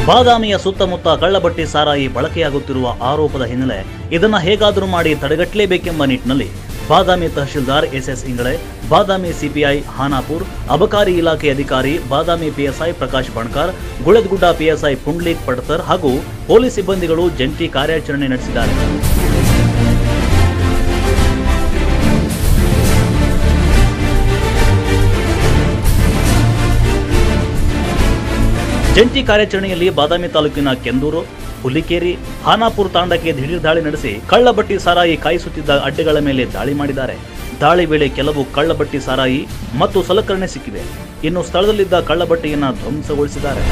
ಬಾದಾಮಿಯ ಸುತ್ತಮುತ್ತ ಕಳ್ಳಬಟ್ಟಿ ಸಾರಾಯಿ ಬಳಕೆಯಾಗುತ್ತಿರುವ ಆರೋಪದ ಹಿನ್ನೆಲೆ ಇದನ್ನ ಹೇಗಾದರೂ ಮಾಡಿ ತಡೆಗಟ್ಟಲೇಬೇಕೆಂಬ ನಿಟ್ಟಿನಲ್ಲಿ ಬಾದಾಮಿ ತಹಶೀಲ್ದಾರ್ ಎಸ್ಎಸ್ ಇಂಗಳೆ ಬಾದಾಮಿ ಸಿಪಿಐ ಹಾನಾಪುರ್ ಅಬಕಾರಿ ಇಲಾಖೆ ಅಧಿಕಾರಿ ಬಾದಾಮಿ ಪಿಎಸ್ಐ ಪ್ರಕಾಶ್ ಬಣ್ಕಾರ್ ಗುಳದ್ಗುಡ್ಡ ಪಿಎಸ್ಐ ಪುಂಡ್ಲಿಕ್ ಪಡ್ತರ್ ಹಾಗೂ ಪೊಲೀಸ್ ಸಿಬ್ಬಂದಿಗಳು ಜಂಟಿ ಕಾರ್ಯಾಚರಣೆ ನಡೆಸಿದ್ದಾರೆ ಜಂಟಿ ಕಾರ್ಯಾಚರಣೆಯಲ್ಲಿ ಬಾದಾಮಿ ತಾಲೂಕಿನ ಕೆಂದೂರು ಹುಲಿಕೇರಿ ಹಾನಾಪುರ ತಾಂಡಕ್ಕೆ ದಿಢೀರ್ ದಾಳಿ ನಡೆಸಿ ಕಳ್ಳಬಟ್ಟಿ ಸಾರಾಯಿ ಕಾಯಿಸುತ್ತಿದ್ದ ಅಡ್ಡೆಗಳ ಮೇಲೆ ದಾಳಿ ಮಾಡಿದ್ದಾರೆ ದಾಳಿ ವೇಳೆ ಕೆಲವು ಕಳ್ಳಬಟ್ಟಿ ಸಾರಾಯಿ ಮತ್ತು ಸಲಕರಣೆ ಸಿಕ್ಕಿವೆ ಇನ್ನು ಸ್ಥಳದಲ್ಲಿದ್ದ ಕಳ್ಳಬಟ್ಟಿಯನ್ನ ಧ್ವಂಸಗೊಳಿಸಿದ್ದಾರೆ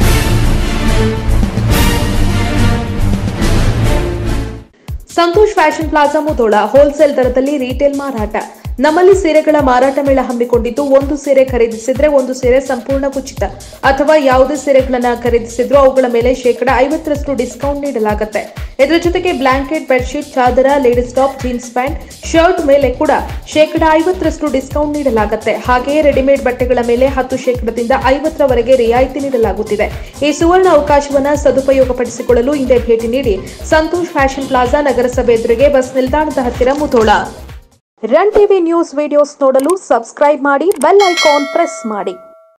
Santosh fashion plaza Mudhol wholesale ದರದಲ್ಲಿ ರೀಟೇಲ್ ಮಾರಾಟ ನಮ್ಮಲ್ಲಿ ಸೀರೆಗಳ ಮಾರಾಟ ಮೇಳ ಹಮ್ಮಿಕೊಂಡಿದ್ದು ಒಂದು ಸೀರೆ ಖರೀದಿಸಿದ್ರೆ ಒಂದು ಸೀರೆ ಸಂಪೂರ್ಣ ಉಚಿತ ಅಥವಾ ಯಾವುದೇ ಸೀರೆಗಳನ್ನ ಖರೀದಿಸಿದ್ರೂ ಅವುಗಳ ಮೇಲೆ ಶೇಕಡ ಐವತ್ತರಷ್ಟು ಡಿಸ್ಕೌಂಟ್ ನೀಡಲಾಗುತ್ತೆ ಇದರ ಜೊತೆಗೆ ಬ್ಲಾಂಕೆಟ್ ಬೆಡ್ಶೀಟ್ ಚಾದರ ladies top jeans pant shirt ಮೇಲೆ ಕೂಡ ಶೇಕಡ ಐವತ್ತರಷ್ಟು ಡಿಸ್ಕೌಂಟ್ ನೀಡಲಾಗುತ್ತೆ ಹಾಗೆಯೇ ರೆಡಿಮೇಡ್ ಬಟ್ಟೆಗಳ ಮೇಲೆ ಹತ್ತು ಶೇಕಡದಿಂದ ಐವತ್ತರವರೆಗೆ ರಿಯಾಯಿತಿ ನೀಡಲಾಗುತ್ತಿದೆ ಈ ಸುವರ್ಣ ಅವಕಾಶವನ್ನ ಸದುಪಯೋಗಪಡಿಸಿಕೊಳ್ಳಲು ಹಿಂದೆ ಭೇಟಿ ನೀಡಿ ಸಂತೋಷ್ ಫ್ಯಾಷನ್ ಪ್ಲಾಜಾ ನಗರಸಭೆ ಎದುರಿಗೆ ಬಸ್ ನಿಲ್ದಾಣದ ಹತ್ತಿರ Mudhol run TV news videos ನೋಡಲು ಸಬ್ಸ್ಕ್ರೈಬ್ ಮಾಡಿ ಬೆಲ್ ಐಕಾನ್ ಪ್ರೆಸ್ ಮಾಡಿ